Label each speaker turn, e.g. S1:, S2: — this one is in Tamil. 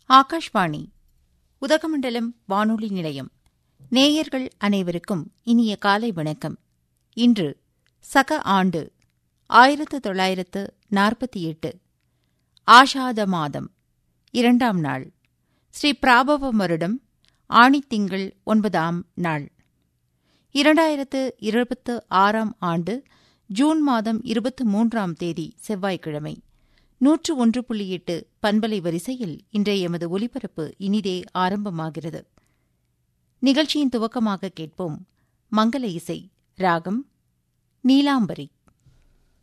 S1: ஆகாஷ்வாணி உதகமண்டலம் வானொலி நிலையம் நேயர்கள் அனைவருக்கும் இனிய காலை வணக்கம் இன்று சக ஆண்டு ஆயிரத்து தொள்ளாயிரத்து நாற்பத்தி எட்டு ஆஷாத மாதம் இரண்டாம் நாள் ஸ்ரீ பிராபவ வருடம் ஆணித்திங்கள் ஒன்பதாம் நாள் இரண்டாயிரத்து இருபத்து ஆறாம் ஆண்டு ஜூன் மாதம் இருபத்து மூன்றாம் தேதி செவ்வாய்க்கிழமை நூற்று ஒன்று புள்ளி எட்டு பண்பலை வரிசையில் இன்றைய எமது ஒலிபரப்பு இனிதே ஆரம்பமாகிறது நிகழ்ச்சியின் துவக்கமாக கேட்போம் மங்கள இசை ராகம் நீலாம்பரி